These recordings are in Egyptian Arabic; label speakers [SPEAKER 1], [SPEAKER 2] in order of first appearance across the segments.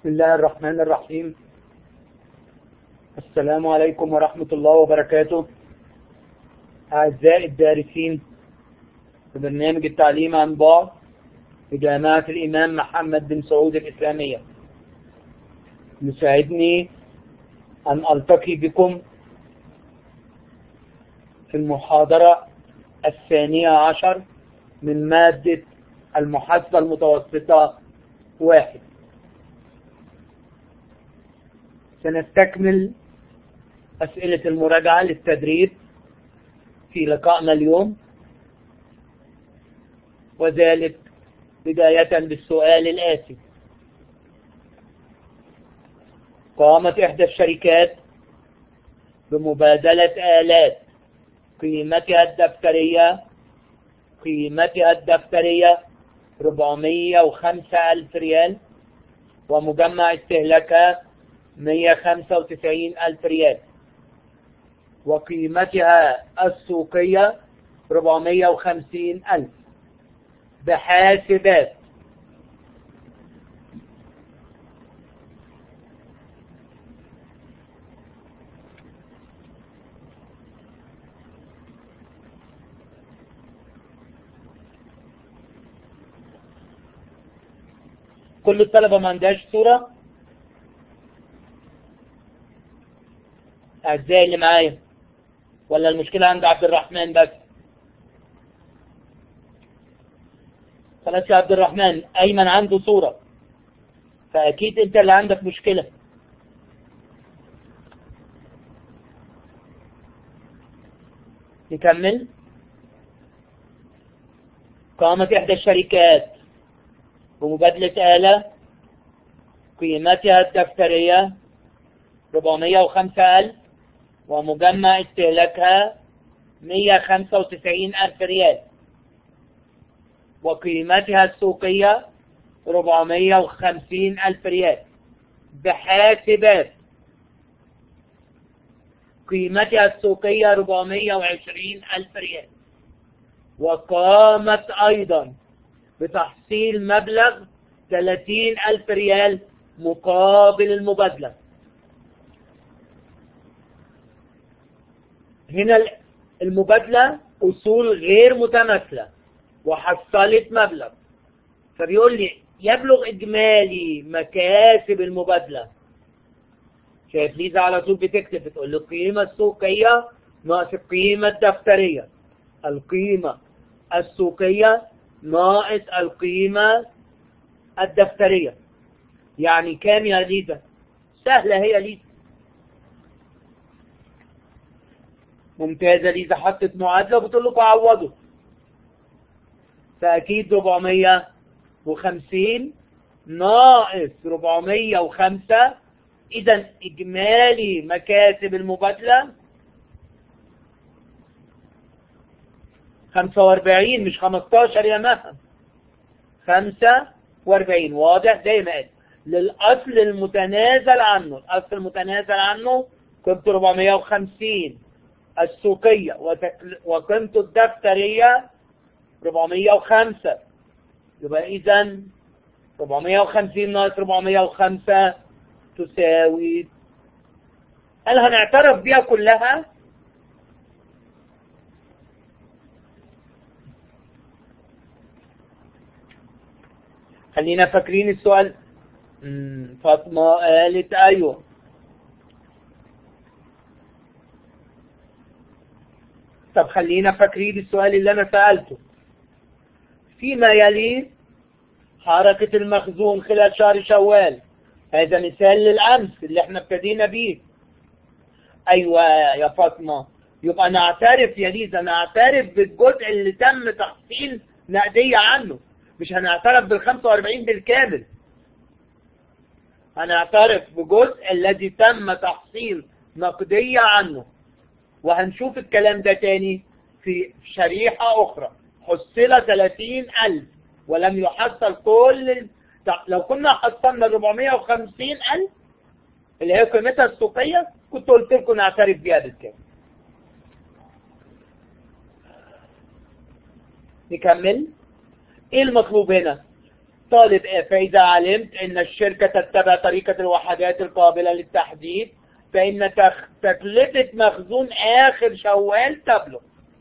[SPEAKER 1] بسم الله الرحمن الرحيم السلام عليكم ورحمة الله وبركاته أعزائي الدارسين في برنامج التعليم عن بعد في جامعة الإمام محمد بن سعود الإسلامية يسعدني أن ألتقي بكم في المحاضرة الثانية عشر من مادة المحاسبة المتوسطة واحد سنستكمل أسئلة المراجعة للتدريب في لقائنا اليوم وذلك بداية بالسؤال الآتي قامت إحدى الشركات بمبادلة آلات قيمتها الدفترية قيمتها الدفترية 405 ألف ريال ومجمع استهلاكها 195 ألف ريال وقيمتها السوقية 450 ألف بحاسبات كل الطلبة ما عندهاش صورة أعزائي اللي معايا ولا المشكلة عند عبد الرحمن بس خلاص يا عبد الرحمن أيمن عنده صورة فأكيد أنت اللي عندك مشكلة نكمل قامت إحدى الشركات بمبادلة آلة قيمتها الدفترية 405 ألف ومجمع استهلاكها 195 ألف ريال وقيمتها السوقية 450 ألف ريال بحاسبات قيمتها السوقية 420 ألف ريال وقامت أيضا بتحصيل مبلغ 30 ألف ريال مقابل المبادلة هنا المبادلة أصول غير متماثلة وحصلت مبلغ فبيقول لي يبلغ إجمالي مكاسب المبادلة شايف ليزا على طول بتكتب بتقول لي القيمة السوقية ناقص القيمة الدفترية القيمة السوقية ناقص القيمة الدفترية يعني كام يا ليزا سهلة هي ليزا ممتازة ليزا حطت معادلة وبتقول لكم عوضوا فأكيد 450 ناقص 405 إذا إجمالي مكاسب المبادلة 45 مش 15 يا مها 45 واضح زي ما قال للأصل المتنازل عنه الأصل المتنازل عنه قيمته 450 السوقية وقيمته الدفترية 405 يبقى إذا 450 ناقص 405 تساوي هل هنعترف بيها كلها؟ خلينا فاكرين السؤال فاطمة قالت أيوه طب خلينا فاكرين السؤال اللي أنا سألته فيما يلي حركة المخزون خلال شهر شوال هذا مثال للأمس اللي احنا ابتدينا بيه أيوة يا فاطمة يبقى نعترف يا ليزا نعترف بالجزء اللي تم تحصيل نقدية عنه مش هنعترف بال 45 بالكامل هنعترف بجزء الذي تم تحصيل نقدية عنه وهنشوف الكلام ده تاني في شريحة أخرى حصل 30 ألف ولم يحصل كل لو كنا حصلنا 450 ألف اللي هي قيمتها السوقية كنت قلت لكم نعترف بيها بالكامل نكمل ايه المطلوب هنا طالب إيه؟ فإذا علمت أن الشركة تتبع طريقة الوحدات القابلة للتحديد فإن تكلفة مخزون آخر شوال تبلغ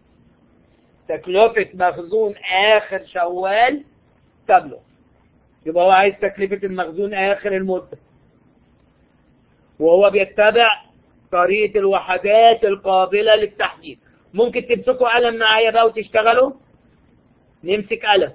[SPEAKER 1] تكلفة مخزون آخر شوال تبلغ يبقى هو عايز تكلفة المخزون آخر المدة وهو بيتبع طريقة الوحدات القابلة للتحديد ممكن تمسكوا قلم معايا بقى وتشتغلوا نمسك قلم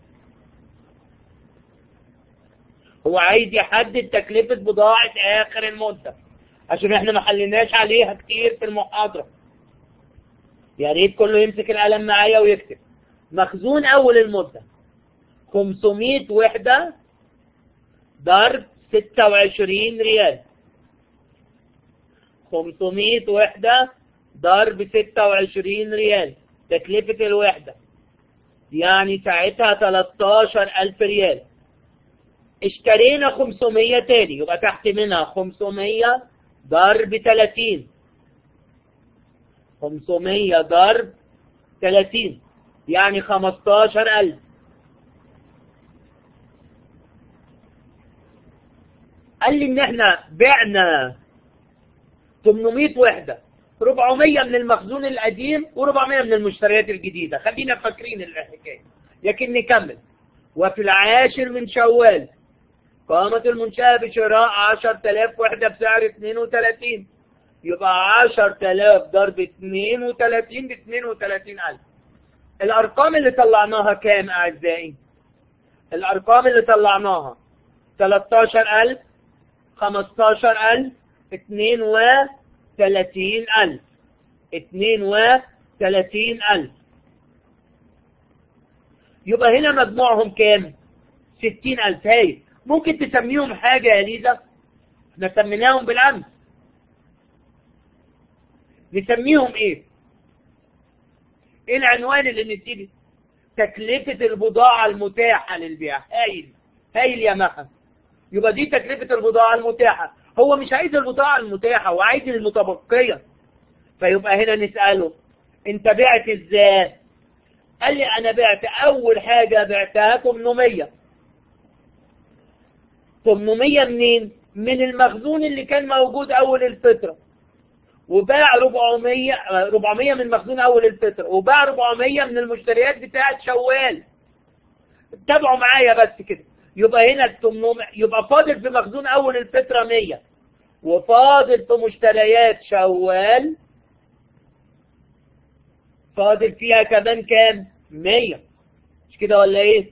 [SPEAKER 1] هو عايز يحدد تكلفة بضاعة آخر المدة عشان احنا ما حليناش عليها كتير في المحاضرة يا ريت كله يمسك القلم معايا ويكتب مخزون أول المدة 500 وحدة ضرب 26 ريال 500 وحدة ضرب 26 ريال تكلفة الوحدة يعني ساعتها 13000 ريال اشترينا 500 تاني يبقى تحت منها 500 ضرب 30 500 ضرب 30 يعني 15000 قال لي ان احنا بعنا 800 وحدة 400 من المخزون القديم و400 من المشتريات الجديدة خلينا فاكرين الحكاية لكن نكمل وفي العاشر من شوال قامت المنشأة بشراء 10000 وحدة بسعر 32 يبقى 10000 ضرب 32 ب 32000 الأرقام اللي طلعناها كام أعزائي؟ الأرقام اللي طلعناها 13000 15000 32 ألف 32 ألف يبقى هنا مجموعهم كام 60 ألف هاي ممكن تسميهم حاجة يا ليزا احنا سميناهم بالأمس نسميهم ايه ايه العنوان اللي نسيبه تكلفة البضاعة المتاحة للبيع هايل هايل يا مها يبقى دي تكلفة البضاعة المتاحة هو مش عايز البضاعة المتاحة هو عايز المتبقية فيبقى هنا نسأله انت بعت ازاي قال لي انا بعت اول حاجة بعتها 800 800 منين من المخزون اللي كان موجود اول الفترة وباع 400 400 من مخزون اول الفترة وباع 400 من المشتريات بتاعت شوال تابعوا معايا بس كده يبقى هنا 800 يبقى فاضل في مخزون اول الفترة 100 وفاضل في مشتريات شوال فاضل فيها كمان كام 100 مش كده ولا ايه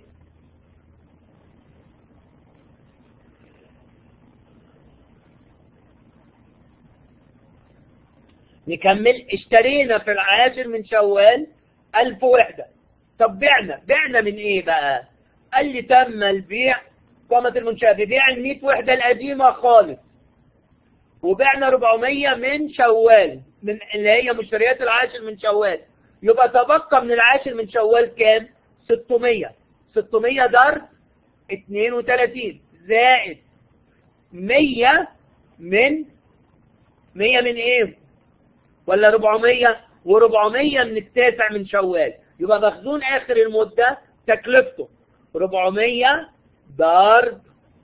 [SPEAKER 1] نكمل اشترينا في العاشر من شوال ألف وحدة طب بعنا بعنا من ايه بقى قال لي تم البيع قامة المنشأة ببيع ال 100 وحدة القديمة خالص وبعنا 400 من شوال من اللي هي مشتريات العاشر من شوال يبقى تبقى من العاشر من شوال كام 600 600 ضرب 32 زائد 100 من 100 من ايه ولا 400 و400 من التاسع من شوال يبقى مخزون اخر المدة تكلفته 400 ضرب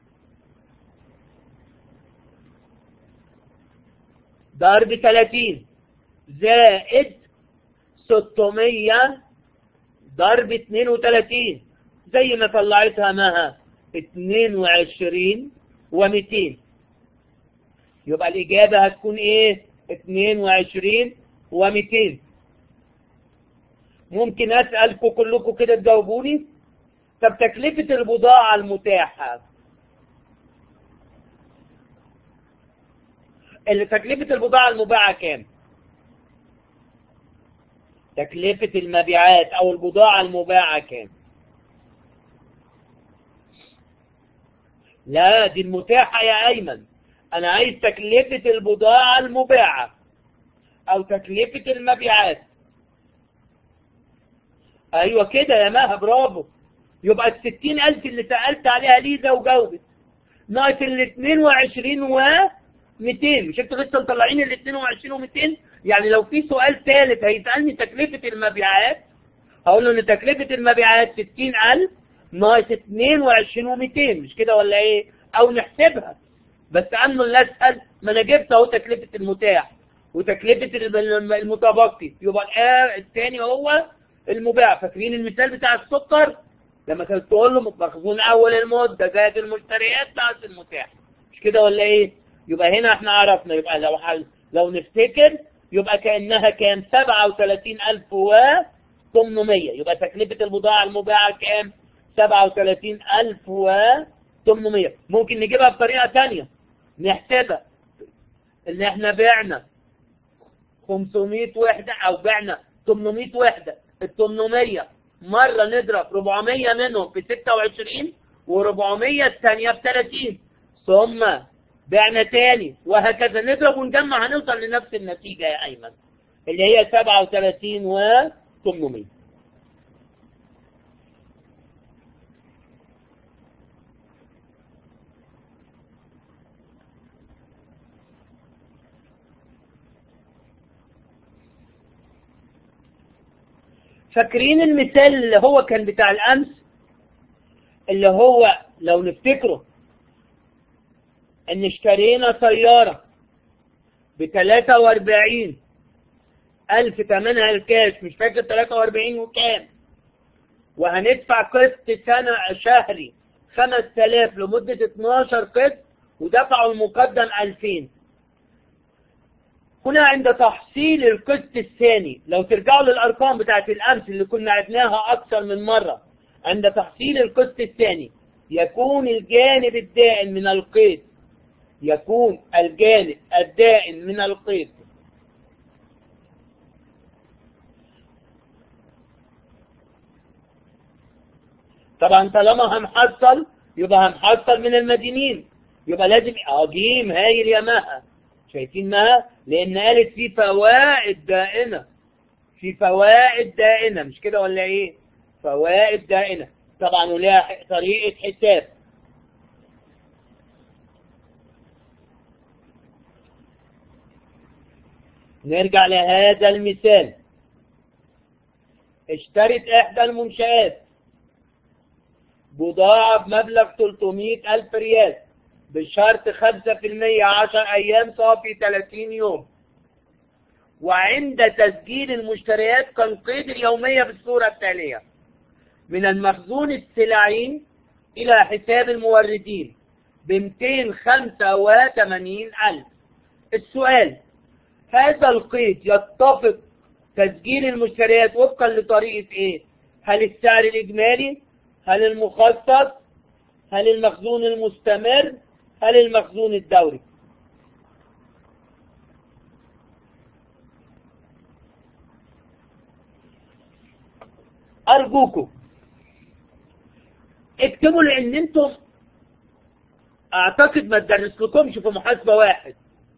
[SPEAKER 1] ضرب 30 زائد 600 ضرب 32 زي ما طلعتها مها 22 و200 يبقى الإجابة هتكون إيه 22 و200 ممكن أسألكم كلكم كده تجاوبوني طب تكلفة البضاعة المتاحة اللي تكلفة البضاعة المباعة كام تكلفة المبيعات او البضاعة المباعة كام لا دي المتاحة يا ايمن انا عايز تكلفة البضاعة المباعة او تكلفة المبيعات ايوه كده يا مها برافو يبقى الستين الف اللي سألت عليها ليزا وجاوبت ناقص ال 22 و 200 مش انتوا لسه مطلعين ال 22 و 200 يعني لو في سؤال ثالث هيسألني تكلفة المبيعات هقول له ان تكلفة المبيعات 60000 ناقص 22 و200 مش كده ولا ايه او نحسبها بس انه اللي اسهل ما انا جبت اهو تكلفه المتاح وتكلفه المتبقي يبقى الثاني هو المباع فاكرين المثال بتاع السكر لما كنت تقول له مخزون اول المده زائد المشتريات ناقص المتاح مش كده ولا ايه يبقى هنا احنا عرفنا يبقى لو حل لو نفتكر يبقى كانها كام 37800 يبقى تكلفه البضاعه المباعه كام 37800 ممكن نجيبها بطريقه ثانيه نحسبها ان احنا بعنا 500 وحده او بعنا 800 وحده ال 800 مرة نضرب 400 منهم في 26 و400 الثانية في 30 ثم بعنا تاني وهكذا نضرب ونجمع هنوصل لنفس النتيجة يا أيمن اللي هي 37 و 800 فاكرين المثال اللي هو كان بتاع الأمس اللي هو لو نفتكره ان اشترينا سيارة بتلاتة واربعين ألف تمنها الكاش مش فاكر تلاتة واربعين وكام وهندفع قسط سنة شهري خمس تلاف لمدة اتناشر قسط ودفعوا المقدم ألفين هنا عند تحصيل القسط الثاني لو ترجعوا للأرقام بتاعت الأمس اللي كنا عدناها أكثر من مرة عند تحصيل القسط الثاني يكون الجانب الدائن من القيد يكون الجانب الدائن من القيد طبعا طالما هنحصل يبقى هنحصل من المدينين يبقى لازم اجيم هاي اليماها شايفين ما لان قالت في فوائد دائنه في فوائد دائنه مش كده ولا ايه فوائد دائنه طبعا ولها طريقه حساب نرجع لهذا المثال اشترت احدى المنشآت بضاعة بمبلغ 300 ألف ريال بشرط 5% 10 أيام صافي 30 يوم وعند تسجيل المشتريات كان قيد اليومية بالصورة التالية من المخزون السلعي إلى حساب الموردين ب 285 ألف السؤال هذا القيد يتفق تسجيل المشتريات وفقا لطريقة ايه هل السعر الإجمالي هل المخصص هل المخزون المستمر هل المخزون الدوري أرجوكم اكتبوا لأن انتم أعتقد ما تدرس لكمش في محاسبة واحد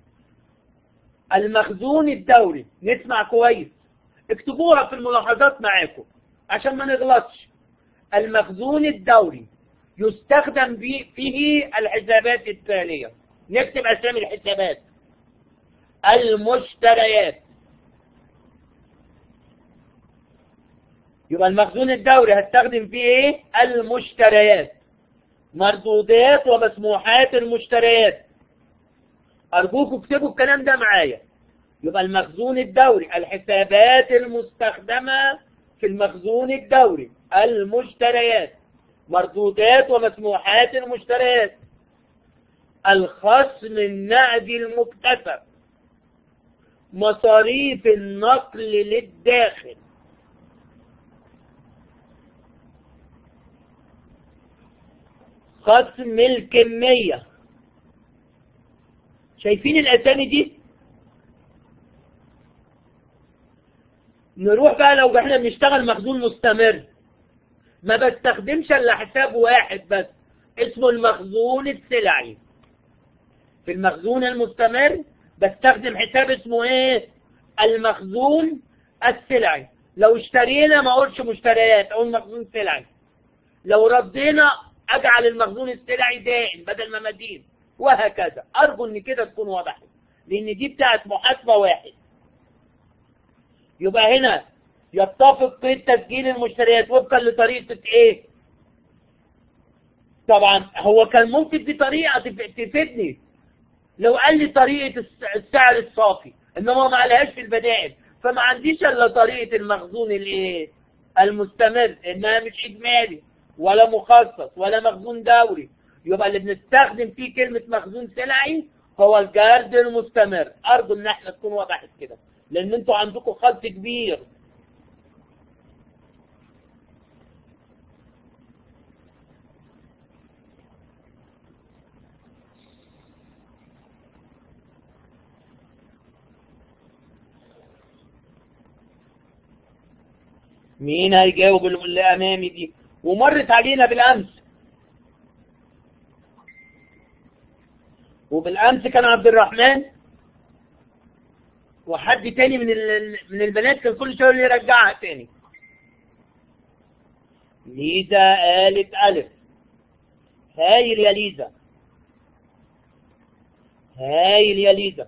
[SPEAKER 1] المخزون الدوري نسمع كويس اكتبوها في الملاحظات معاكم عشان ما نغلطش المخزون الدوري يستخدم فيه الحسابات التالية نكتب أسامي الحسابات المشتريات يبقى المخزون الدوري هستخدم فيه ايه المشتريات مردودات ومسموحات المشتريات أرجوكم اكتبوا الكلام ده معايا يبقى المخزون الدوري الحسابات المستخدمة في المخزون الدوري المشتريات مردودات ومسموحات المشتريات الخصم النقدي المكتسب مصاريف النقل للداخل خصم الكمية شايفين الأسامي دي نروح بقى لو احنا بنشتغل مخزون مستمر ما بستخدمش الا حساب واحد بس اسمه المخزون السلعي في المخزون المستمر بستخدم حساب اسمه ايه المخزون السلعي لو اشترينا ما اقولش مشتريات اقول مخزون سلعي لو ردينا اجعل المخزون السلعي دائم بدل ما مدين وهكذا ارجو ان كده تكون وضحت لان دي بتاعت محاسبه واحد يبقى هنا يتفق قيد تسجيل المشتريات وفقا لطريقة ايه طبعا هو كان ممكن دي طريقة تفيدني لو قال لي طريقة السعر الصافي انما ما قالهاش في البدائل فما عنديش الا طريقة المخزون الايه المستمر انها مش اجمالي ولا مخصص ولا مخزون دوري يبقى اللي بنستخدم فيه كلمة مخزون سلعي هو الجرد المستمر ارجو ان احنا تكون وضحت كده لان انتوا عندكم خلط كبير مين هيجاوب اللي امامي دي ومرت علينا بالامس وبالامس كان عبد الرحمن وحد تاني من من البنات كان كل شويه يرجعها تاني ليزا قالت الف هايل يا ليزا هايل يا ليزا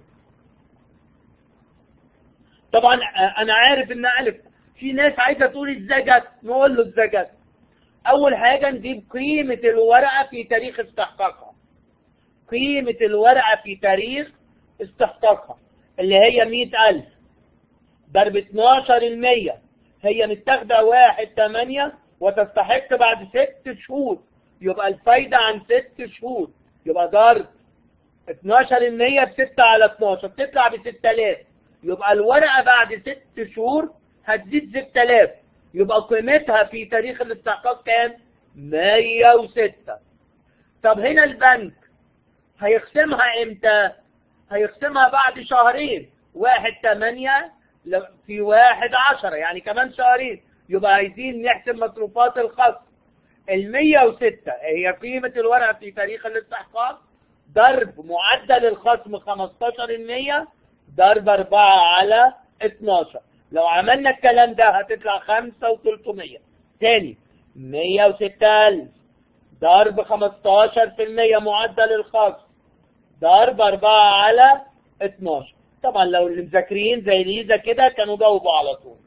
[SPEAKER 1] طبعا انا عارف ان الف في ناس عايزه تقول ازاي جت نقول له ازاي جت اول حاجه نجيب قيمه الورقه في تاريخ استحقاقها قيمه الورقه في تاريخ استحقاقها اللي هي 100000 ضرب 12 المية هي متاخده 1 8 وتستحق بعد 6 شهور يبقى الفايدة عن 6 شهور يبقى ضرب 12 المية ب 6 على 12 بتطلع ب 6000 يبقى الورقة بعد 6 شهور هتزيد 6000 يبقى قيمتها في تاريخ الاستحقاق كام 106 طب هنا البنك هيقسمها امتى هيقسمها بعد شهرين واحد تمانية في واحد عشرة يعني كمان شهرين يبقى عايزين نحسب مصروفات الخصم المية وستة هي قيمة الورقة في تاريخ الاستحقاق ضرب معدل الخصم 15 المية ضرب 4 على 12 لو عملنا الكلام ده هتطلع 5 و300 تاني 106 ألف ضرب 15% معدل الخصم ضرب 4 على 12 طبعا لو اللي مذاكرين زي ليزا كده كانوا جاوبوا على طول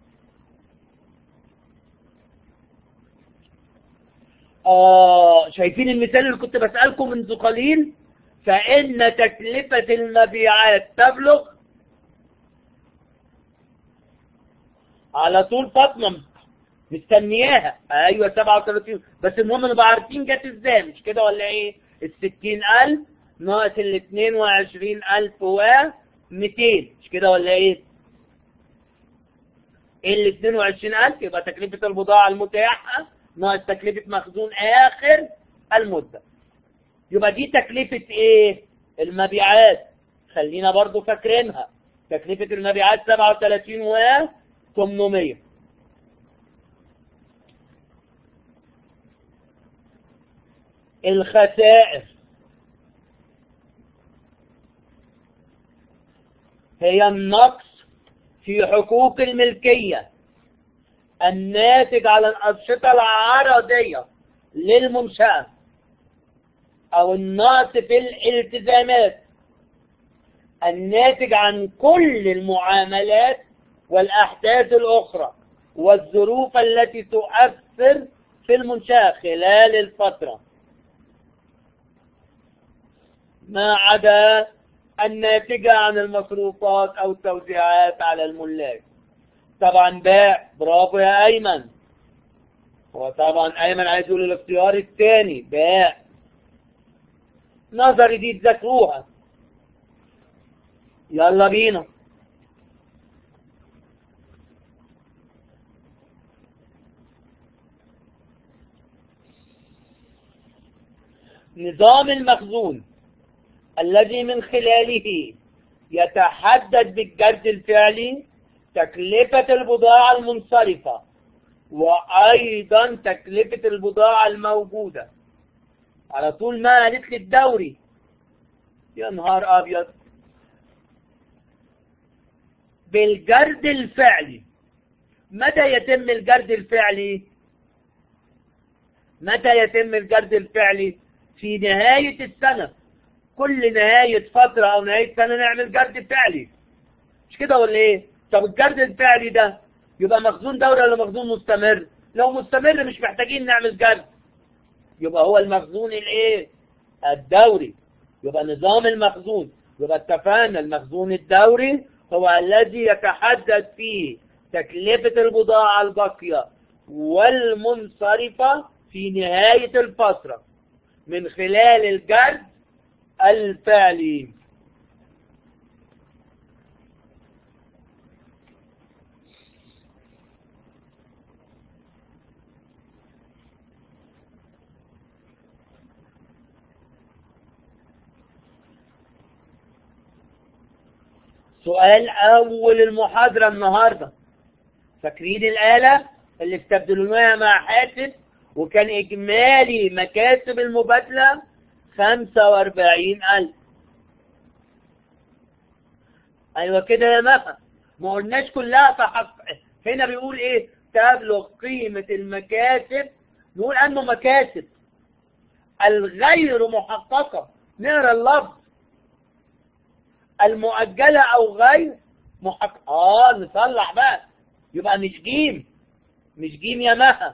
[SPEAKER 1] آه شايفين المثال اللي كنت بسألكم منذ قليل فإن تكلفة المبيعات تبلغ على طول فاطمة مستنياها ايوه 37 بس المهم نبقى عارفين جت ازاي مش كده ولا ايه ال 60000 ناقص ال 22000 و 200 مش كده ولا ايه ال 22000 يبقى تكلفة البضاعة المتاحة ناقص تكلفة مخزون آخر المدة يبقى دي تكلفة ايه المبيعات خلينا برضو فاكرينها تكلفة المبيعات 37 و 800 الخسائر هي النقص في حقوق الملكية الناتج على الأنشطة العرضية للمنشأة أو النقص في الالتزامات الناتج عن كل المعاملات والأحداث الأخرى والظروف التي تؤثر في المنشأة خلال الفترة ما عدا الناتجة عن المصروفات أو التوزيعات على الملاك طبعا باع برافو يا أيمن وطبعا أيمن عايز يقول الاختيار الثاني باع نظري دي تذاكروها يلا بينا نظام المخزون الذي من خلاله يتحدد بالجرد الفعلي تكلفة البضاعة المنصرفة وأيضا تكلفة البضاعة الموجودة على طول ما قالت لي الدوري يا نهار أبيض بالجرد الفعلي متى يتم الجرد الفعلي متى يتم الجرد الفعلي في نهاية السنة كل نهاية فترة أو نهاية سنة نعمل جرد فعلي مش كده ولا إيه؟ طب الجرد الفعلي ده يبقى مخزون دوري ولا مخزون مستمر؟ لو مستمر مش محتاجين نعمل جرد يبقى هو المخزون الايه الدوري يبقى نظام المخزون يبقى اتفقنا المخزون الدوري هو الذي يتحدد فيه تكلفة البضاعة الباقية والمنصرفة في نهاية الفترة من خلال الجرد الفعلي سؤال أول المحاضرة النهاردة فاكرين الآلة اللي استبدلوناها مع حاسب وكان إجمالي مكاسب المبادلة خمسة وأربعين ألف أيوة كده يا مفا ما قلناش كلها تحقق هنا بيقول إيه تبلغ قيمة المكاسب نقول أنه مكاسب الغير محققة نقرا اللفظ المؤجلة أو غير محققة آه نصلح بقى يبقى مش جيم مش جيم يا مها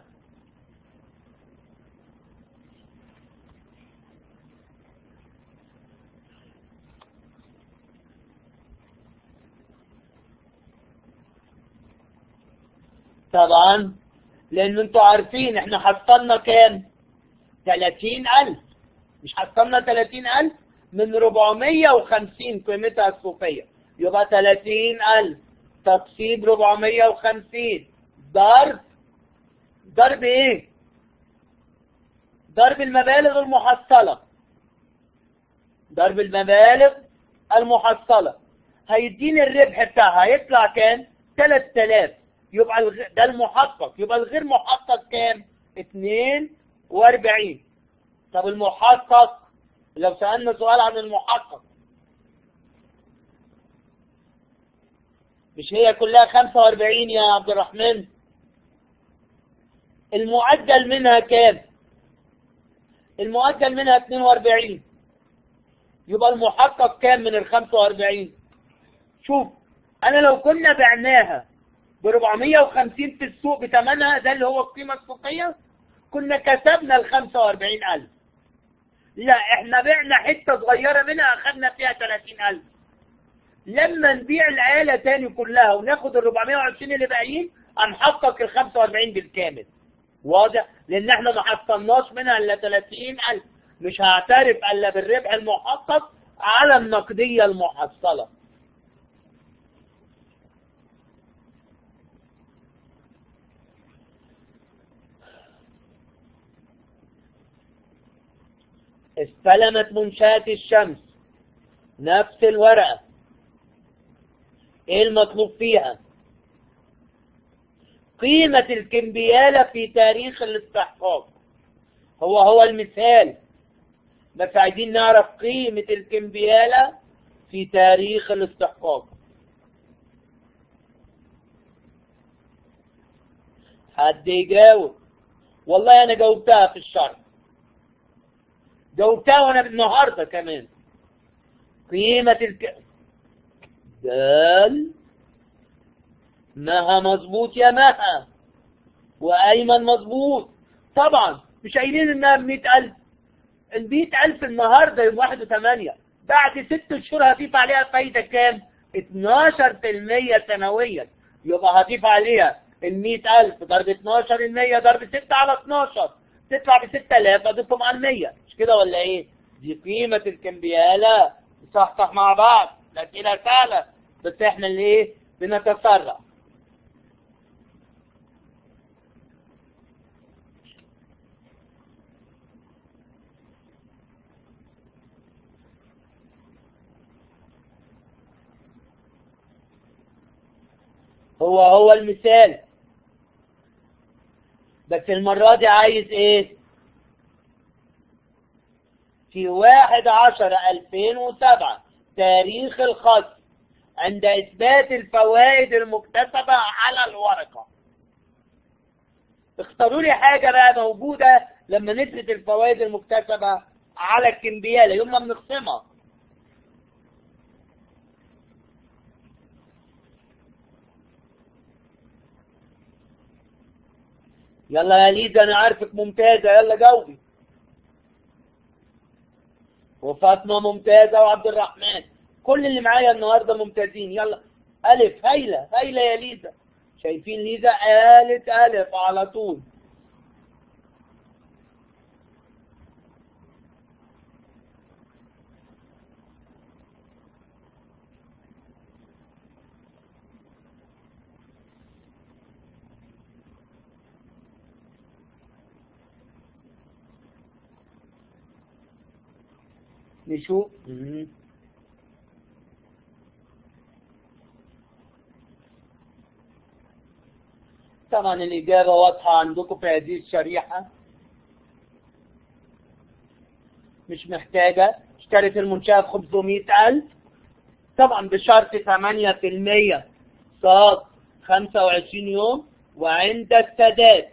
[SPEAKER 1] طبعا لان انتوا عارفين احنا حصلنا كام 30000 مش حصلنا 30000 من 450 قيمتها السوقية يبقى 30000 تقسيم 450 ضرب ضرب ايه ضرب المبالغ المحصلة ضرب المبالغ المحصلة هيديني الربح بتاعها هيطلع كام 3000 يبقى الغ... ده المحقق يبقى الغير محقق كام 42 طب المحقق لو سألنا سؤال عن المحقق مش هي كلها 45 يا عبد الرحمن المعدل منها كام المعدل منها 42 يبقى المحقق كام من ال 45 شوف انا لو كنا بعناها ب 450 في السوق بثمنها ده اللي هو القيمة السوقية كنا كسبنا ال 45000 لا احنا بعنا حتة صغيرة منها اخدنا فيها 30000 لما نبيع الآلة تاني كلها وناخد ال 420 اللي باقيين هنحقق ال 45 بالكامل واضح لان احنا ما حصلناش منها الا 30000 مش هعترف الا بالربح المحقق على النقدية المحصلة استلمت منشاة الشمس نفس الورقة ايه المطلوب فيها قيمة الكمبيالة في تاريخ الاستحقاق هو هو المثال بس عايزين نعرف قيمة الكمبيالة في تاريخ الاستحقاق حد يجاوب والله انا جاوبتها في الشرح جاوبتها وانا النهارده كمان قيمة الك قال مها مظبوط يا مها وأيمن مظبوط طبعا مش قايلين انها ب 100000 ال 100000 النهارده يوم 1 8 بعد ست شهور هضيف عليها فايدة كام؟ 12% سنويا يبقى هضيف عليها ال 100000 ضرب 12 ال 100 ضرب 6 على 12 تطلع ب 6000 اضيفهم على ال 100 مش كده ولا ايه؟ دي قيمة الكمبيالة صحصح مع بعض الأسئلة سهلة بس احنا اللي ايه؟ بنتسرع هو هو المثال بس المرة دي عايز ايه في واحد عشر الفين وسبعة تاريخ الخصم عند اثبات الفوائد المكتسبة على الورقة اختاروا لي حاجة بقى موجودة لما نثبت الفوائد المكتسبة على الكمبيالة يوم ما بنخصمها يلا يا ليدا انا عارفك ممتازة يلا جاوبي وفاطمة ممتازة وعبد الرحمن كل اللي معايا النهاردة ممتازين يلا ألف هايلة هايلة يا ليزا شايفين ليزا قالت ألف على طول نشوف مم. طبعا الإجابة واضحة عندكم في هذه الشريحة مش محتاجة اشترت المنشأة ب 500000 طبعا بشرط 8% صاد 25 يوم وعند السداد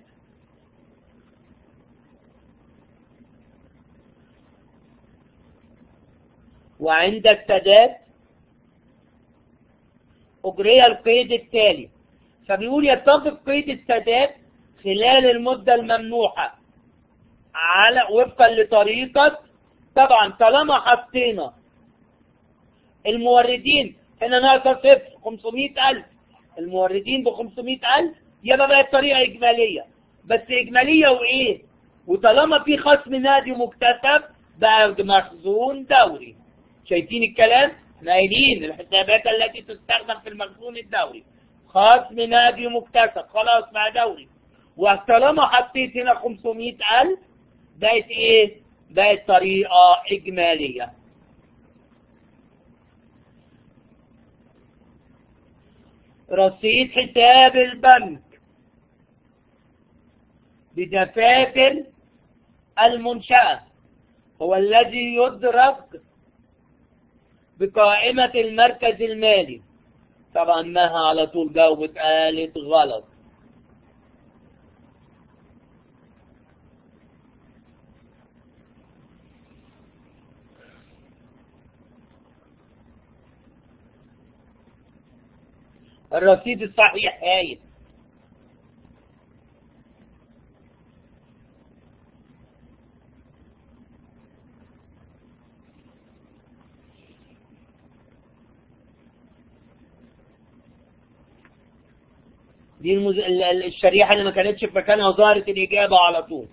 [SPEAKER 1] وعند السداد أجري القيد التالي فبيقول يتفق قيد السداد خلال المدة الممنوحة على وفقا لطريقة طبعا طالما حطينا الموردين هنا ناقص صفر 500000 الموردين ب 500000 يبقى بقت طريقة إجمالية بس إجمالية وإيه؟ وطالما في خصم نادي مكتسب بقى مخزون دوري شايفين الكلام؟ احنا قايلين الحسابات التي تستخدم في المخزون الدوري خصم نادي مكتسب خلاص بقى دوري وطالما حطيت هنا 500000 بقت ايه؟ بقت طريقة إجمالية رصيد حساب البنك بدفاتر المنشأة هو الذي يدرك بقائمة المركز المالي طبعا مها على طول جاوبت قالت غلط الرصيد الصحيح هايل دي المز... ال- ال- الشريحة اللي ما كانتش في مكانها ظهرت الإجابة على طول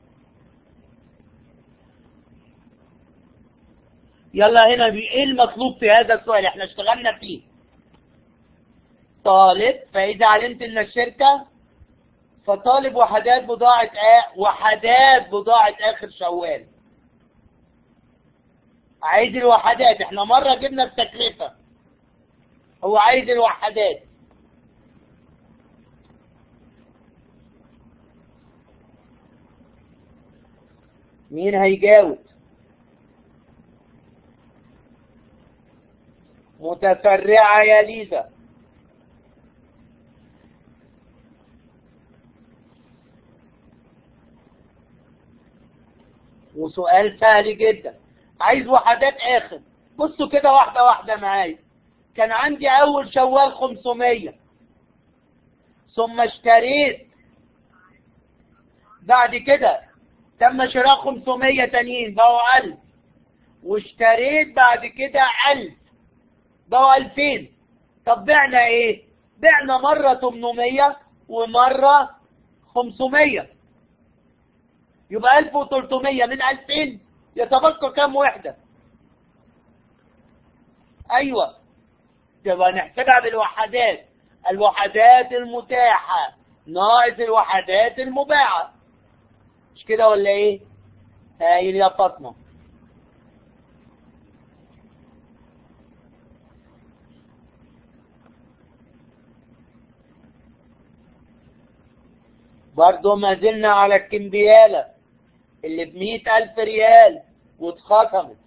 [SPEAKER 1] يلا هنا بي- ايه المطلوب في هذا السؤال احنا اشتغلنا فيه طالب فإذا علمت ان الشركة فطالب وحدات بضاعة آ... وحدات بضاعة آخر شوال عايز الوحدات احنا مرة جبنا التكلفة هو عايز الوحدات مين هيجاوب متسرعة يا ليزا وسؤال سهل جدا عايز وحدات اخر بصوا كده واحدة واحدة معايا كان عندي اول شوال 500 ثم اشتريت بعد كده تم شراء 500 تانيين بقوا 1000 واشتريت بعد كده 1000 بقوا 2000 طب بعنا ايه؟ بعنا مرة 800 ومرة 500 يبقى 1300 من 2000 يتبقى كام وحدة؟ ايوه يبقى نحسبها بالوحدات الوحدات المتاحة ناقص الوحدات المباعة مش كده ولا ايه؟ هايل يا فاطمة برضه ما زلنا على الكمبيالة اللي بمية ألف ريال واتخصمت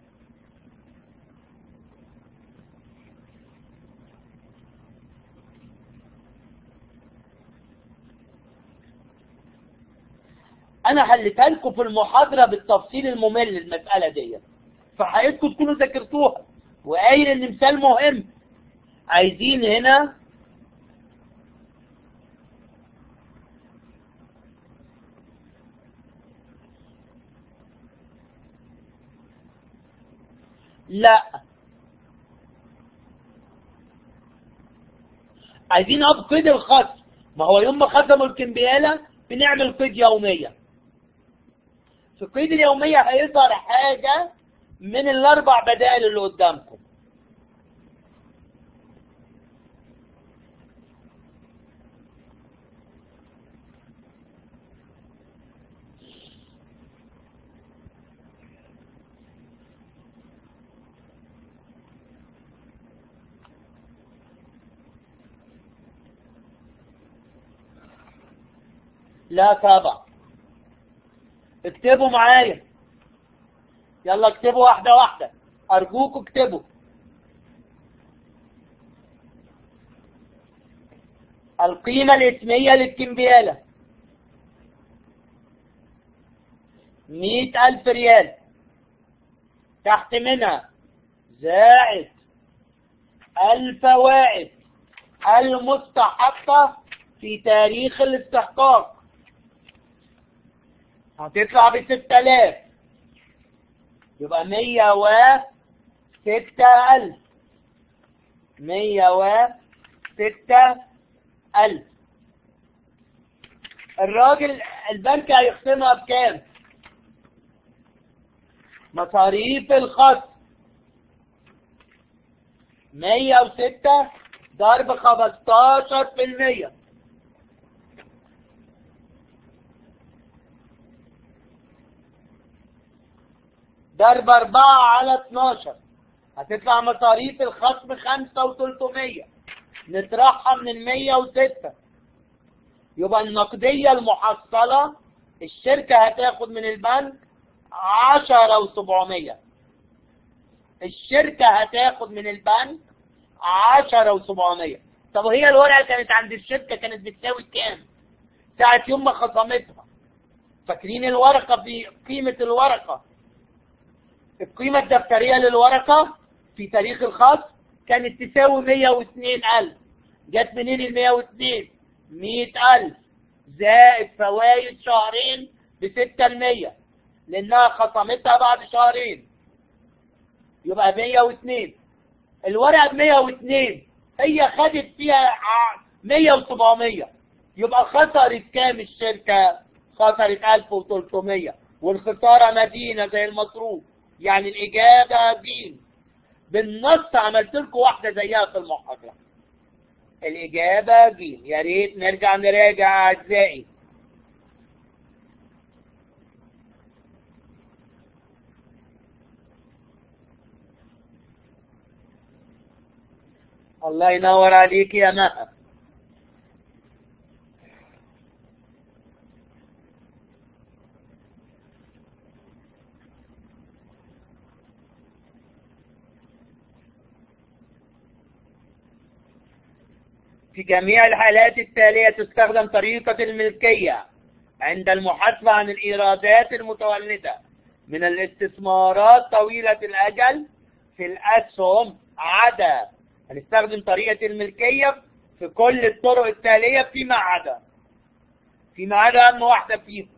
[SPEAKER 1] انا حلتها لكم في المحاضره بالتفصيل الممل المساله دي فحقيقتكم تكونوا ذاكرتوها وقايل ان مثال مهم عايزين هنا لا عايزين اب قيد الخصم ما هو يوم ما خصموا الكمبيالة بنعمل قيد يومية في القيد اليومية هيظهر حاجة من الاربع بدائل اللي قدامكم لا طبعا اكتبوا معايا يلا اكتبوا واحدة واحدة ارجوكوا اكتبوا القيمة الاسمية للكمبيالة مئة ألف ريال تحت منها زائد الفوائد المستحقة في تاريخ الاستحقاق هتطلع بستة آلاف يبقى مية و ستة ألف مية و ستة ألف الراجل البنك هيخصمها بكام؟ مصاريف الخصم مية وستة ضرب خمستاشر في المية ضرب أربعة على اتناشر هتطلع مصاريف الخصم خمسة وتلتمية نطرحها من المية وستة يبقى النقدية المحصلة الشركة هتاخد من البنك عشرة وسبعمية الشركة هتاخد من البنك عشرة وسبعمية طب وهي الورقة كانت عند الشركة كانت بتساوي كام ساعة يوم ما خصمتها فاكرين الورقة بقيمة الورقة القيمة الدفترية للورقة في تاريخ الخاص كانت تساوي 102 ألف جت منين ال 102 100 ألف زائد فوائد شهرين ب 6% لأنها خصمتها بعد شهرين يبقى 102 الورقة ب 102 هي خدت فيها 100 و 700 يبقى خسرت كام الشركة؟ خسرت 1300 والخسارة مدينة زي المصروف يعني الإجابة ج بالنص عملت لكم واحدة زيها في المحاضرة الإجابة ج يا ريت نرجع نراجع أعزائي الله ينور عليك يا مها في جميع الحالات التالية تستخدم طريقة الملكية عند المحاسبة عن الإيرادات المتولدة من الاستثمارات طويلة الأجل في الأسهم عدا هنستخدم طريقة الملكية في كل الطرق التالية فيما عدا فيما عدا أهم واحدة فيهم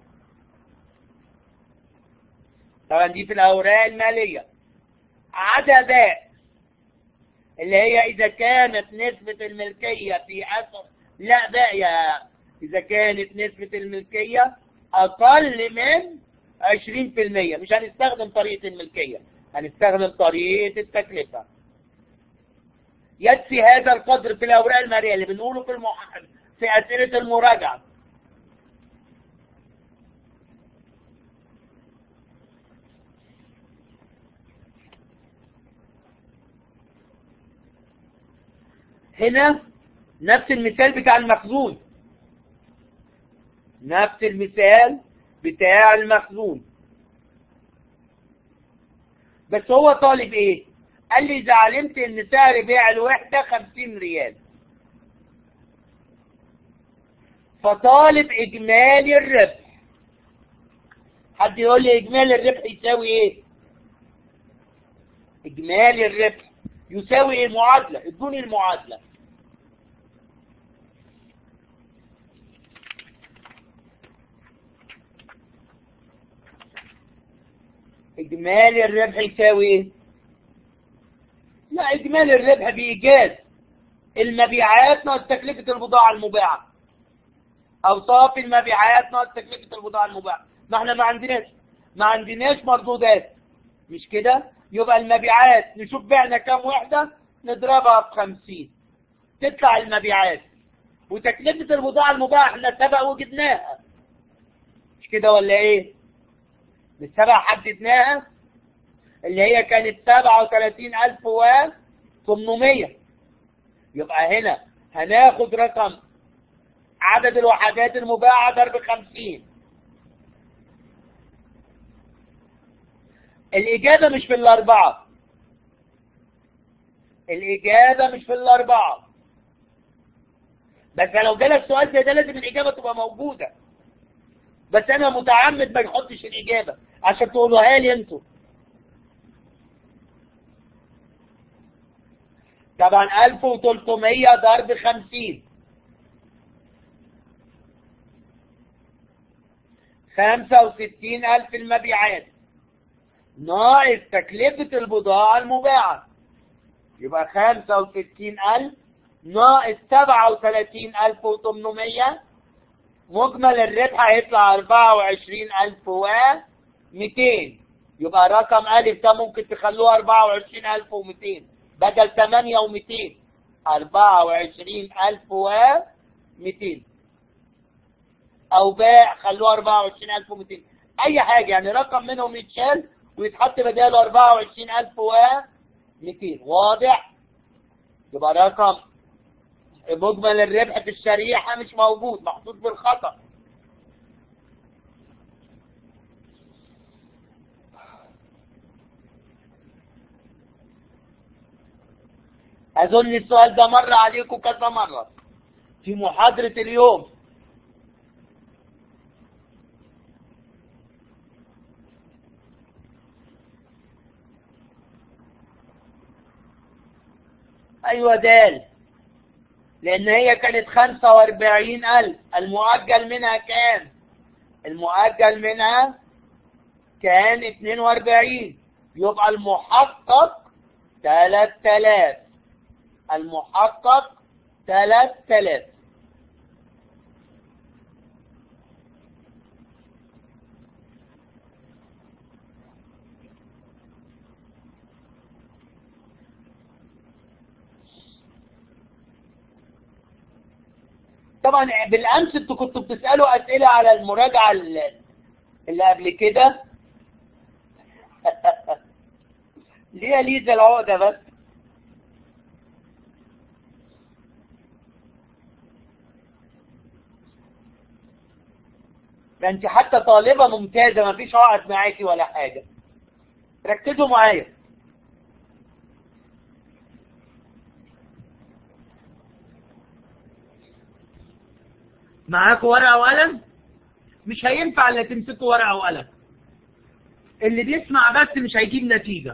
[SPEAKER 1] طبعا دي في الأوراق المالية عدا باء اللي هي إذا كانت نسبة الملكية في أسهم لا باء يا إذا كانت نسبة الملكية أقل من 20% مش هنستخدم طريقة الملكية هنستخدم طريقة التكلفة يكفي هذا القدر في الأوراق المالية اللي بنقوله في المح... في أسئلة المراجعة هنا نفس المثال بتاع المخزون نفس المثال بتاع المخزون بس هو طالب ايه قال لي اذا علمت ان سعر بيع الوحدة خمسين ريال فطالب اجمالي الربح حد يقول لي اجمالي الربح يساوي ايه اجمالي الربح يساوي ايه معادلة ادوني المعادلة اجمالي الربح يساوي ايه لا إجمالي الربح بإيجاز المبيعات ناقص تكلفة البضاعة المباعة أو صافي المبيعات ناقص تكلفة البضاعة المباعة ما احنا ما عندناش ما عندناش مردودات مش كده يبقى المبيعات نشوف بعنا كام وحدة نضربها بخمسين تطلع المبيعات وتكلفة البضاعة المباعة احنا سبق وجدناها مش كده ولا ايه بالسبع حددناها اللي هي كانت سبعة وثلاثين ألف و 800 يبقى هنا هناخد رقم عدد الوحدات المباعة ضرب خمسين الإجابة مش في الأربعة الإجابة مش في الأربعة بس لو جالك سؤال زي ده لازم الإجابة تبقى موجودة بس أنا متعمد ما نحطش الإجابة عشان تقولوها لي أنتوا طبعا 1300 ضرب 50 65 ألف المبيعات ناقص تكلفة البضاعة المباعة يبقى 65 ألف ناقص 37 ألف وثمانمية مجمل الربح هيطلع 24 ألف و 200 يبقى رقم ألف ده ممكن تخلوه 24 ألف و 200 بدل 8 و 200 24 ألف و 200 أو باع خلوه 24 ألف و 200 أي حاجة يعني رقم منهم يتشال ويتحط بداله 24 ألف و 200 واضح؟ يبقى رقم مجمل الربح في الشريحة مش موجود محطوط بالخطأ أظن السؤال ده مر عليكم كذا مرة في محاضرة اليوم أيوة دال لأن هي كانت خمسة واربعين ألف المؤجل منها كام المؤجل منها كان اتنين واربعين يبقى المحقق تلات تلاف المحقق تلات تلاف طبعا بالامس انتوا كنتوا بتسالوا اسئله على المراجعه اللي اللي قبل كده ليه يا ليزا العقده بس ده انت حتى طالبه ممتازه ما فيش عقد معاكي ولا حاجه ركزوا معايا معاكوا ورقة وقلم مش هينفع الا تمسكوا ورقة وقلم اللي بيسمع بس مش هيجيب نتيجة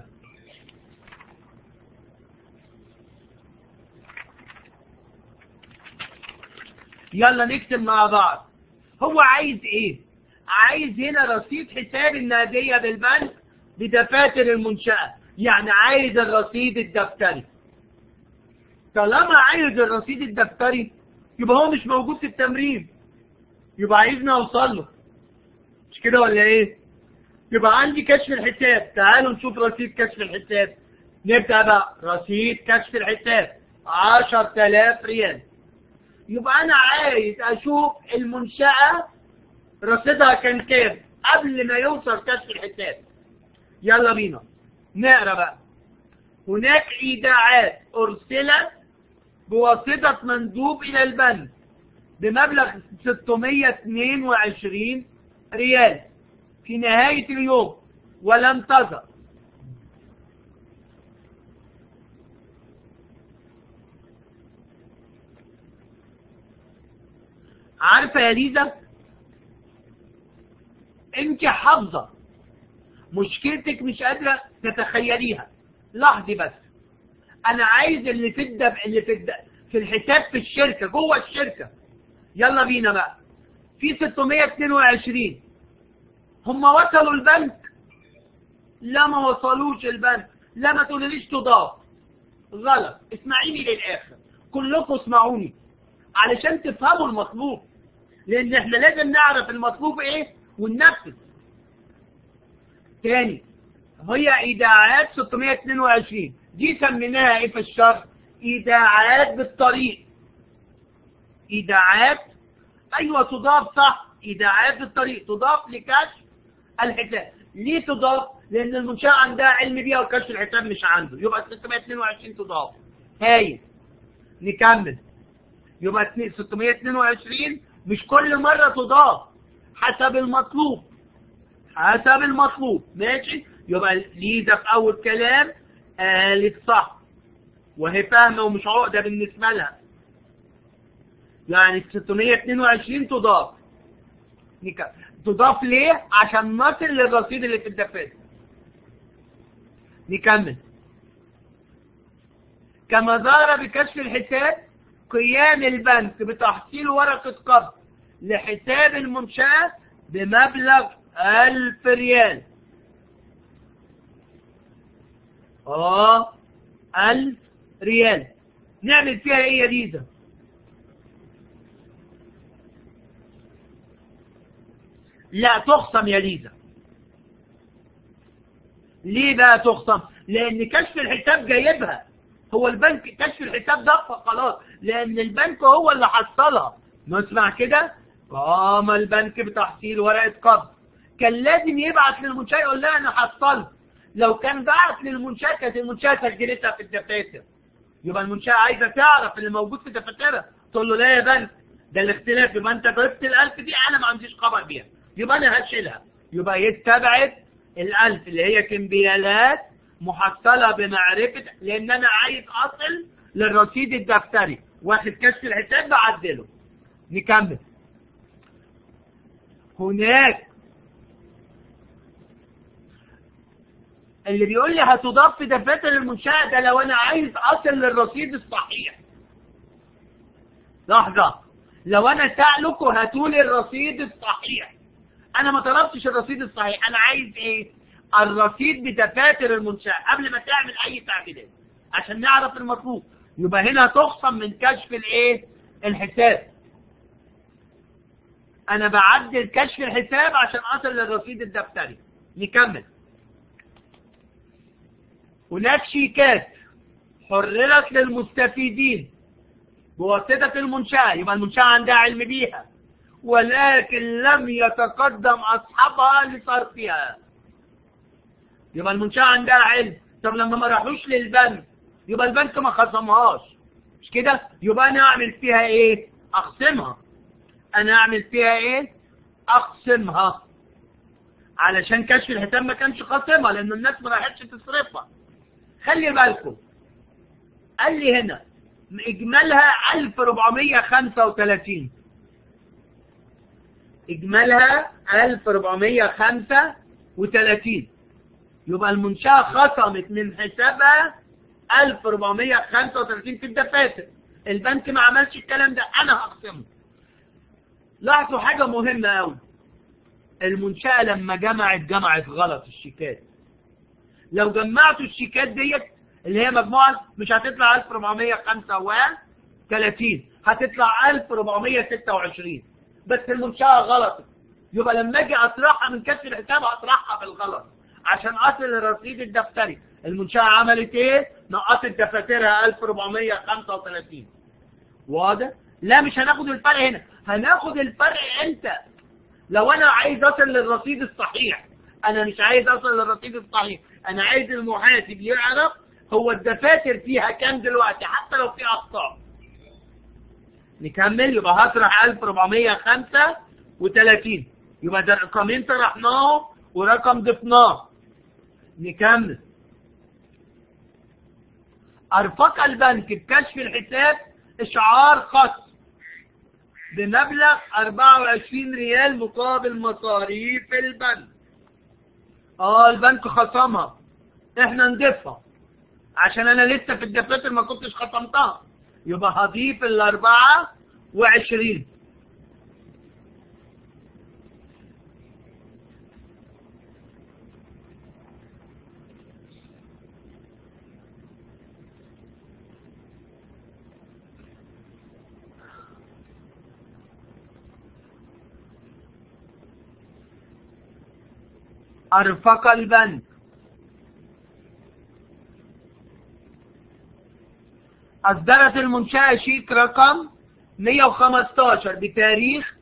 [SPEAKER 1] يلا نكتب مع بعض هو عايز ايه عايز هنا رصيد حساب النادية بالبنك بدفاتر المنشأة يعني عايز الرصيد الدفتري طالما عايز الرصيد الدفتري يبقى هو مش موجود في التمرين يبقى عايزني اوصل له مش كده ولا ايه يبقى عندي كشف الحساب تعالوا نشوف رصيد كشف الحساب نبدأ بقى رصيد كشف الحساب 10000 ريال يبقى انا عايز اشوف المنشأة رصيدها كان كام قبل ما يوصل كشف الحساب يلا بينا نقرا بقى هناك ايداعات ارسلت بواسطة مندوب إلى البنك بمبلغ 622 ريال في نهاية اليوم ولم تظهر عارفة يا ليزا انت حافظة مشكلتك مش قادرة تتخيليها لحظة بس انا عايز اللي في الدب اللي في الدب في الحساب في الشركة جوه الشركة يلا بينا بقى في 622 هم وصلوا البنك لا ما وصلوش البنك لا ما تقوليش تضاف غلط اسمعيني للآخر كلكم اسمعوني علشان تفهموا المطلوب لأن احنا لازم نعرف المطلوب ايه وننفذ تاني هي ايداعات 622 دي سميناها ايه في الشرح ايداعات بالطريق ايداعات ايوه تضاف صح ايداعات بالطريق تضاف لكشف الحساب ليه تضاف لان المنشاه عندها علم بيها وكشف الحساب مش عنده يبقى 622 تضاف هايل نكمل يبقى 622 مش كل مره تضاف حسب المطلوب حسب المطلوب ماشي يبقى ليزا في اول كلام قالت صح وهي فاهمه ومش عقده بالنسبه لها يعني 622 تضاف نك- تضاف ليه عشان نصل للرصيد اللي في الدفاتر نكمل كما ظهر بكشف الحساب قيام البنك بتحصيل ورقة قبض لحساب المنشأة بمبلغ ألف ريال اه ألف ريال نعمل فيها ايه يا ريزا لا تخصم يا ليزا ليه بقى تخصم لان كشف الحساب جايبها هو البنك كشف الحساب ضفها خلاص لان البنك هو اللي حصلها نسمع كده قام البنك بتحصيل ورقه قبض كان لازم يبعت للمنشاه يقول لها انا حصلت لو كان بعت للمنشاه كانت المنشاه سجلتها في الدفاتر يبقى المنشاه عايزه تعرف اللي موجود في دفاترها تقول له لا يا بنك ده الاختلاف يبقى انت جبت الالف دي انا ما عنديش خبر بيها يبقى انا هشيلها يبقى يستبعد الالف اللي هي كمبيالات محصله بمعرفه لان انا عايز اصل للرصيد الدفتري واخد كشف الحساب بعدله نكمل هناك اللي بيقول لي هتضاف في دفاتر المنشأة ده لو أنا عايز أصل للرصيد الصحيح. لحظة لو أنا سألكوا هاتوا لي الرصيد الصحيح. أنا ما طلبتش الرصيد الصحيح، أنا عايز إيه؟ الرصيد بدفاتر المنشأة قبل ما تعمل أي تعديلات عشان نعرف المطلوب. يبقى هنا تخصم من كشف الإيه؟ الحساب. أنا بعدل كشف الحساب عشان أصل للرصيد الدفتري. نكمل. هناك شيكات حررت للمستفيدين بواسطة المنشأة يبقى المنشأة عندها علم بيها ولكن لم يتقدم أصحابها لصرفها يبقى المنشأة عندها علم طب لما ما راحوش للبنك يبقى البنك ما خصمهاش مش كده يبقى أنا أعمل فيها إيه أخصمها أنا أعمل فيها إيه أخصمها علشان كشف الحساب ما كانش خاصمها لأن الناس ما راحتش تصرفها خلي بالكم قال لي هنا اجمالها 1435 اجمالها 1435 يبقى المنشأة خصمت من حسابها 1435 في الدفاتر البنك ما عملش الكلام ده انا هخصمه لاحظوا حاجة مهمة قوي المنشأة لما جمعت جمعت غلط الشيكات لو جمعتوا الشيكات ديت اللي هي مجموعة مش هتطلع 1435 هتطلع 1426 بس المنشأة غلطت يبقى لما اجي اطرحها من كشف الحساب اطرحها بالغلط عشان اصل الرصيد الدفتري المنشأة عملت ايه؟ نقصت دفاترها 1435 واضح؟ لا مش هناخد الفرق هنا هناخد الفرق امتى؟ لو انا عايز اصل للرصيد الصحيح انا مش عايز اصل للرصيد الصحيح انا عايز المحاسب يعرف هو الدفاتر فيها كام دلوقتي حتى لو في اخطاء نكمل يبقى هطرح 1435 يبقى ده رقمين طرحناهم ورقم ضفناه نكمل ارفق البنك بكشف الحساب اشعار خاص بمبلغ 24 ريال مقابل مصاريف البنك اه البنك خصمها احنا نضيفها عشان انا لسه في الدفاتر ما كنتش خصمتها يبقى هضيف الاربعة وعشرين أرفق البنك أصدرت المنشأة شيك رقم 115 بتاريخ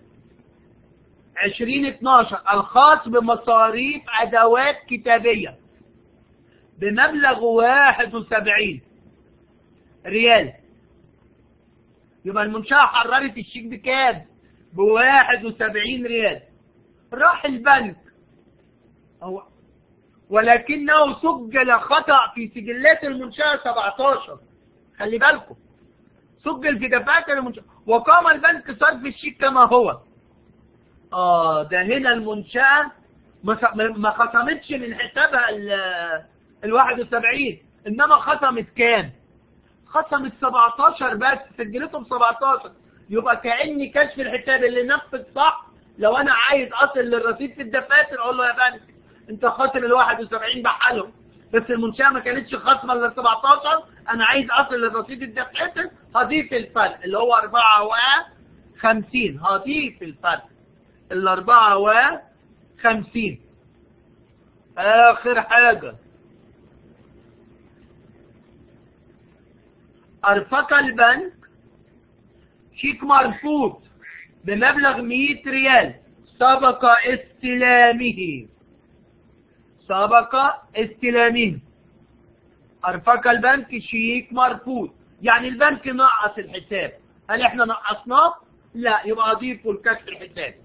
[SPEAKER 1] 2012 الخاص بمصاريف أدوات كتابية بمبلغ 71 ريال يبقى المنشأة حررت الشيك بكام؟ ب 71 ريال راح البنك هو ولكنه سجل خطأ في سجلات المنشأة 17 خلي بالكم سجل في دفاتر المنشأة وقام البنك صرف الشيك كما هو اه ده هنا المنشأة ما خصمتش من حسابها ال 71 انما خصمت كام؟ خصمت 17 بس سجلتهم 17 يبقى كأني كشف الحساب اللي نفذ صح لو انا عايز اصل للرصيد في الدفاتر اقول له يا بنك انت خاصم ال 71 بحالهم بس المنشأة ما كانتش خاصمة ل 17 انا عايز اصل للرصيد الدفاتر هضيف الفرق اللي هو 54 هضيف الفرق ال 54 اخر حاجة ارفق البنك شيك مرفوض بمبلغ 100 ريال سبق استلامه سبق استلامه ارفق البنك شيك مرفوض يعني البنك نقص الحساب هل احنا نقصناه لا يبقى اضيفه لكشف الحساب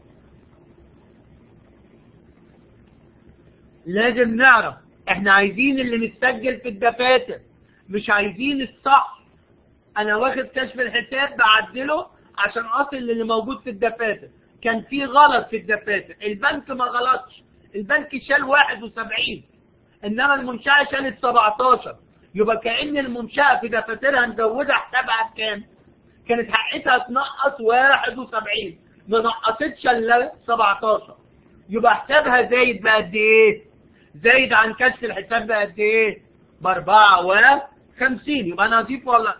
[SPEAKER 1] لازم نعرف احنا عايزين اللي متسجل في الدفاتر مش عايزين الصح انا واخد كشف الحساب بعدله عشان اصل اللي موجود في الدفاتر كان في غلط في الدفاتر البنك ما غلطش البنك شال 71 انما المنشأة شالت 17 يبقى كأن المنشأة في دفاترها مزودة حسابها بكام؟ كانت حقتها تنقص 71 ما نقصتش الا 17 يبقى حسابها زايد بقد ايه؟ زايد عن كشف الحساب بقد ايه؟ ب 54 يبقى انا اضيف ولا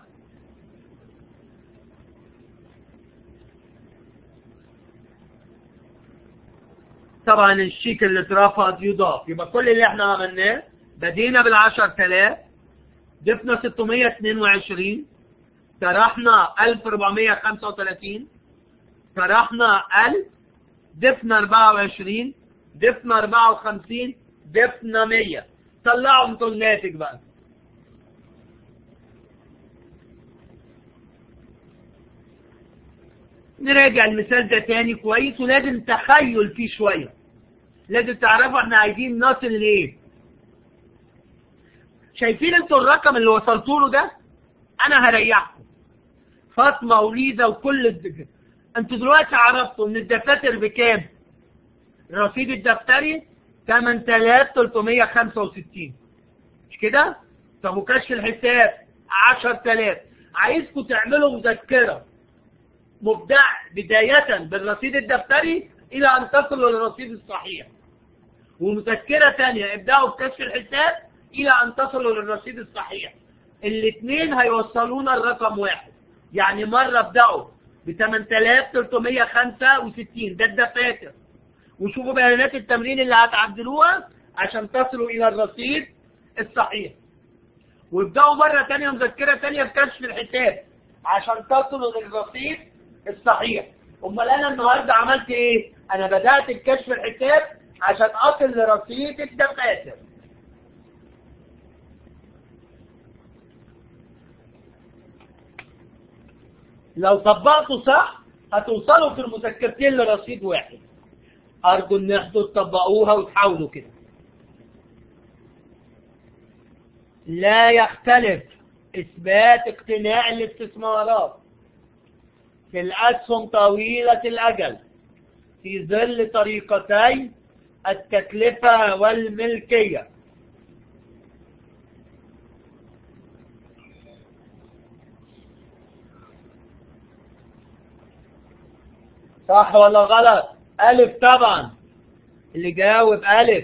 [SPEAKER 1] طبعا الشيك اللي اترفض يضاف يبقى كل اللي احنا عملناه بدينا بال 10000 ضفنا 622 طرحنا 1435 طرحنا 1000 ضفنا 24 ضفنا 54 ضفنا 100 طلعوا انتوا الناتج بقى نراجع المثال ده تاني كويس ولازم تخيل فيه شويه لازم تعرفوا احنا عايزين نصل لايه شايفين انتوا الرقم اللي وصلتوا له ده انا هريحكم فاطمه وليده وكل الدكاتره انتوا دلوقتي عرفتوا ان الدفاتر بكام الرصيد الدفتري 8365 مش كده طب وكشف الحساب 10000 عايزكم تعملوا مذكره مبدع بدايه بالرصيد الدفتري الى ان تصلوا للرصيد الصحيح ومذكرة ثانية ابدأوا بكشف الحساب إلى أن تصلوا للرصيد الصحيح الاثنين هيوصلونا الرقم واحد يعني مرة ابدأوا ب 8365 ده الدفاتر وشوفوا بيانات التمرين اللي هتعدلوها عشان تصلوا إلى الرصيد الصحيح وابدأوا مرة ثانية مذكرة ثانية بكشف الحساب عشان تصلوا للرصيد الصحيح امال انا النهارده عملت ايه انا بدات بكشف الحساب عشان اصل لرصيد الدفاتر لو طبقتوا صح هتوصلوا في المذكرتين لرصيد واحد ارجو ان انتوا تطبقوها وتحاولوا كده لا يختلف اثبات اقتناع الاستثمارات في الاسهم طويله الاجل في ظل طريقتي التكلفة والملكية صح ولا غلط ألف طبعا اللي جاوب ألف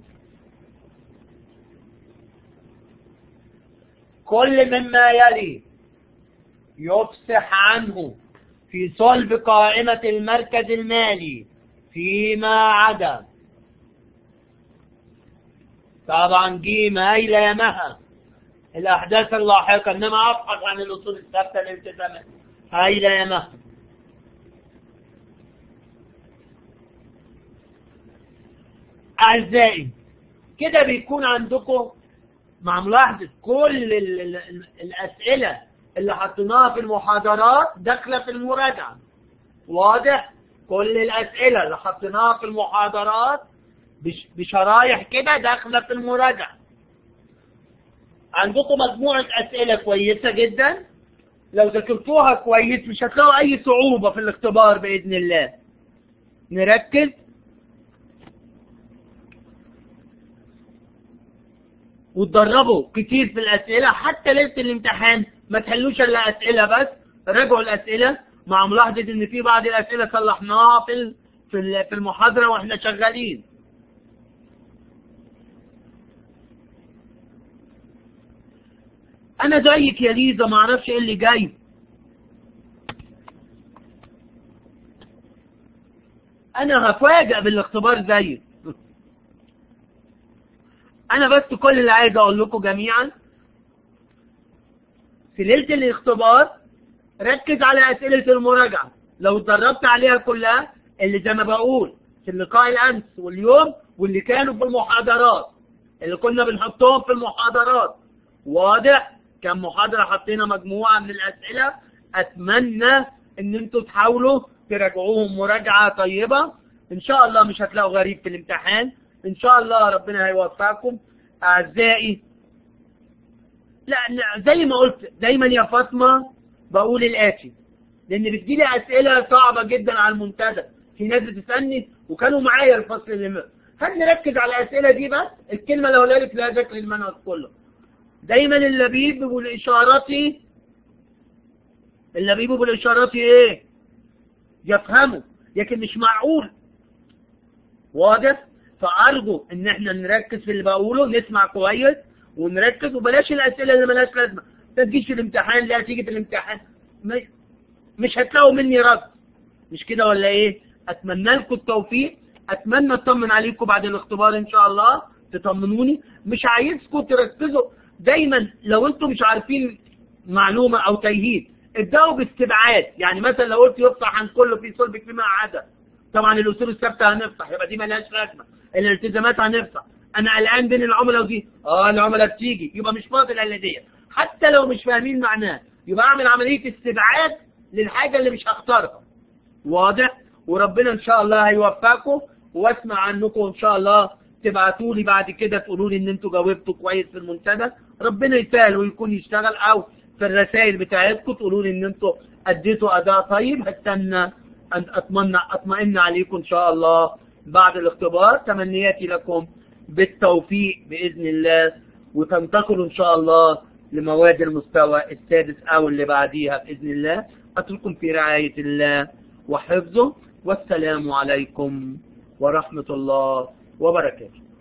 [SPEAKER 1] كل مما يلي يفصح عنه في صلب قائمة المركز المالي فيما عدا طبعا جيم هايلة يا مها الأحداث اللاحقة إنما أبحث عن الأصول الثابتة الالتزامات هايلة يا مها أعزائي كده بيكون عندكم مع ملاحظة كل ال ال الأسئلة اللي حطيناها في المحاضرات داخلة في المراجعة واضح كل الأسئلة اللي حطيناها في المحاضرات بش بشرايح كده داخلة في المراجعة عندكم مجموعة أسئلة كويسة جدا لو ذاكرتوها كويس مش هتلاقوا أي صعوبة في الاختبار بإذن الله نركز وتدربوا كتير في الأسئلة حتى ليلة الامتحان ما تحلوش إلا أسئلة بس راجعوا الأسئلة مع ملاحظة إن في بعض الأسئلة صلحناها في في في المحاضرة وإحنا شغالين. أنا زيك يا ليزا ما أعرفش إيه اللي جاي. أنا هفاجئ بالاختبار زيك. انا بس كل اللي عايز اقول لكم جميعا في ليله الاختبار ركز على اسئله المراجعه لو اتدربت عليها كلها اللي زي ما بقول في اللقاء الامس واليوم واللي كانوا في المحاضرات اللي كنا بنحطهم في المحاضرات واضح كان محاضره حطينا مجموعه من الاسئله اتمنى ان انتوا تحاولوا تراجعوهم مراجعه طيبه ان شاء الله مش هتلاقوا غريب في الامتحان ان شاء الله ربنا هيوفقكم اعزائي لا, لا زي ما قلت دايما يا فاطمه بقول الاتي لان بتجيلي اسئله صعبه جدا على المنتدى في ناس بتسالني وكانوا معايا الفصل اللي م... هل نركز على الاسئله دي بس الكلمه اللي هقولها لك لا ذكر المنهج كله دايما اللبيب والاشارات اللبيب بالاشارات ايه يفهموا لكن مش معقول واضح فارجو ان احنا نركز في اللي بقوله نسمع كويس ونركز وبلاش الاسئله اللي ملهاش لازمه ما تجيش في الامتحان لا تيجي في الامتحان مش هتلاقوا مني رد مش كده ولا ايه اتمنى لكم التوفيق اتمنى اطمن عليكم بعد الاختبار ان شاء الله تطمنوني مش عايزكم تركزوا دايما لو انتم مش عارفين معلومه او تيهيد ابداوا باستبعاد يعني مثلا لو قلت يفصح عن كله في صلب فيما عدا طبعا الاصول الثابته هنفصح يبقى دي ملهاش لازمه الالتزامات هنفصح انا قلقان بين العملاء ودي اه العملاء بتيجي يبقى مش فاضل الا دي حتى لو مش فاهمين معناه يبقى اعمل عمليه استبعاد للحاجه اللي مش هختارها واضح وربنا ان شاء الله هيوفقكم واسمع عنكم ان شاء الله تبعتوا لي بعد كده تقولوا لي ان انتوا جاوبتوا كويس في المنتدى ربنا يسهل ويكون يشتغل او في الرسائل بتاعتكم تقولوا لي ان انتوا اديتوا اداء طيب هستنى ان اطمن اطمئن عليكم ان شاء الله بعد الاختبار تمنياتي لكم بالتوفيق باذن الله وتنتقلوا ان شاء الله لمواد المستوى السادس او اللي بعديها باذن الله اترككم في رعايه الله وحفظه والسلام عليكم ورحمه الله وبركاته